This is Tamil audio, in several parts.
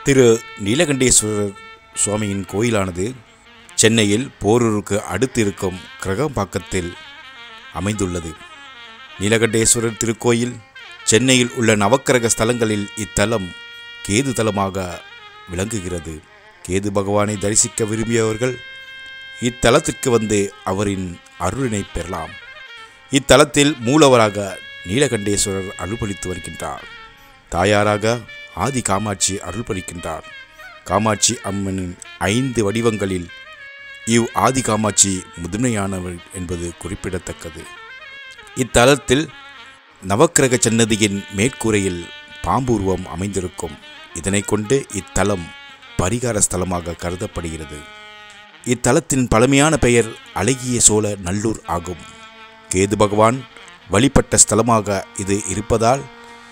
திரு நீலகண்டேஸ்வரர் சுவாமியின் கோயிலானது சென்னையில் போரூருக்கு அடுத்து இருக்கும் கிரகம்பாக்கத்தில் அமைந்துள்ளது நீலகண்டேஸ்வரர் திருக்கோயில் சென்னையில் உள்ள நவக்கிரக ஸ்தலங்களில் இத்தலம் கேது தலமாக விளங்குகிறது கேது பகவானை தரிசிக்க விரும்பியவர்கள் இத்தலத்திற்கு வந்து அவரின் அருளினை பெறலாம் இத்தலத்தில் மூலவராக நீலகண்டேஸ்வரர் அருள்பளித்து வருகின்றார் தாயாராக ஆதி காமாட்சி அருள்பளிக்கின்றார் காமாட்சி அம்மனின் ஐந்து வடிவங்களில் இவ் ஆதி காமாட்சி முதன்மையானவள் என்பது குறிப்பிடத்தக்கது இத்தலத்தில் நவக்கிரக சன்னதியின் மேற்கூரையில் பாம்புருவம் அமைந்திருக்கும் இதனை கொண்டு இத்தலம் பரிகார ஸ்தலமாக கருதப்படுகிறது இத்தலத்தின் பழமையான பெயர் அழகிய சோழ நல்லூர் ஆகும் கேது பகவான் வழிபட்ட ஸ்தலமாக இது இருப்பதால்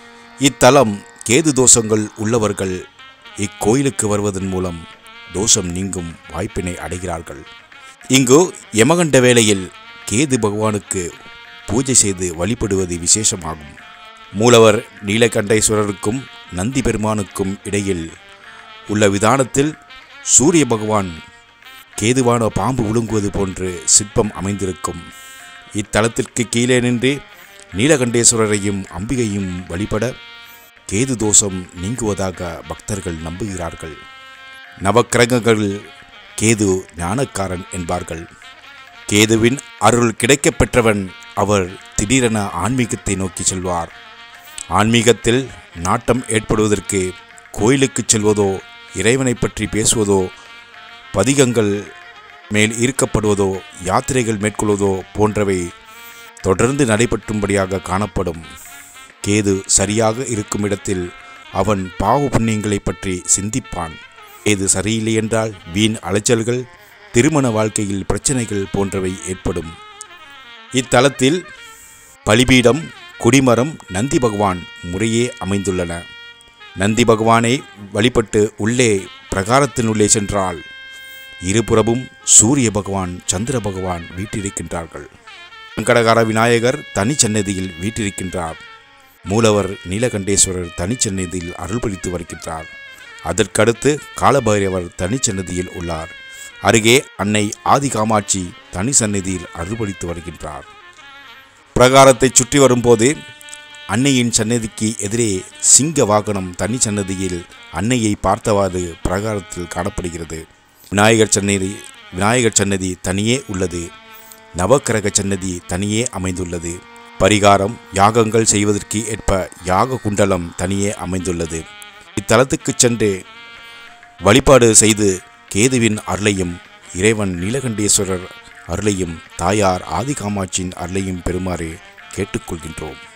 இத்தலம் கேது தோஷங்கள் உள்ளவர்கள் இக்கோயிலுக்கு வருவதன் மூலம் தோஷம் நீங்கும் வாய்ப்பினை அடைகிறார்கள் இங்கு யமகண்ட வேளையில் கேது பகவானுக்கு பூஜை செய்து வழிபடுவது விசேஷமாகும் மூலவர் நீலகண்டேஸ்வரருக்கும் நந்தி பெருமானுக்கும் இடையில் உள்ள விதானத்தில் சூரிய பகவான் கேதுவான பாம்பு விழுங்குவது போன்று சிற்பம் அமைந்திருக்கும் இத்தலத்திற்கு கீழே நின்று நீலகண்டேஸ்வரரையும் அம்பிகையும் வழிபட கேது தோஷம் நீங்குவதாக பக்தர்கள் நம்புகிறார்கள் நவக்கிரகங்கள் கேது ஞானக்காரன் என்பார்கள் கேதுவின் அருள் கிடைக்கப் பெற்றவன் அவர் திடீரென ஆன்மீகத்தை நோக்கி செல்வார் ஆன்மீகத்தில் நாட்டம் ஏற்படுவதற்கு கோயிலுக்குச் செல்வதோ இறைவனை பற்றி பேசுவதோ பதிகங்கள் மேல் ஈர்க்கப்படுவதோ யாத்திரைகள் மேற்கொள்வதோ போன்றவை தொடர்ந்து நடைபெற்றும்படியாக காணப்படும் கேது சரியாக இருக்கும் இடத்தில் அவன் பாவ புண்ணியங்களை பற்றி சிந்திப்பான் கேது சரியில்லை என்றால் வீண் அலைச்சல்கள் திருமண வாழ்க்கையில் பிரச்சனைகள் போன்றவை ஏற்படும் இத்தலத்தில் பலிபீடம் குடிமரம் நந்தி பகவான் முறையே அமைந்துள்ளன நந்தி பகவானை வழிபட்டு உள்ளே பிரகாரத்தினுள்ளே சென்றால் இருபுறமும் சூரிய பகவான் சந்திர பகவான் வீட்டிருக்கின்றார்கள் சங்கடகார விநாயகர் தனிச்சன்னதியில் வீட்டிருக்கின்றார் மூலவர் நீலகண்டேஸ்வரர் தனிச்சன்னதியில் அருள்பளித்து வருகின்றார் அதற்கடுத்து காலபைரவர் தனிச்சன்னதியில் உள்ளார் அருகே அன்னை ஆதி காமாட்சி தனி சந்நிதியில் அருள்பளித்து வருகின்றார் பிரகாரத்தை சுற்றி வரும்போது அன்னையின் சன்னதிக்கு எதிரே சிங்க வாகனம் தனி சன்னதியில் அன்னையை பார்த்தவாறு பிரகாரத்தில் காணப்படுகிறது விநாயகர் சன்னதி விநாயகர் சன்னதி தனியே உள்ளது நவக்கிரக சன்னதி தனியே அமைந்துள்ளது பரிகாரம் யாகங்கள் செய்வதற்கு ஏற்ப யாக குண்டலம் தனியே அமைந்துள்ளது இத்தலத்துக்கு சென்று வழிபாடு செய்து கேதுவின் அருளையும் இறைவன் நீலகண்டேஸ்வரர் அருளையும் தாயார் ஆதி காமாட்சியின் அருளையும் பெறுமாறு கேட்டுக்கொள்கின்றோம்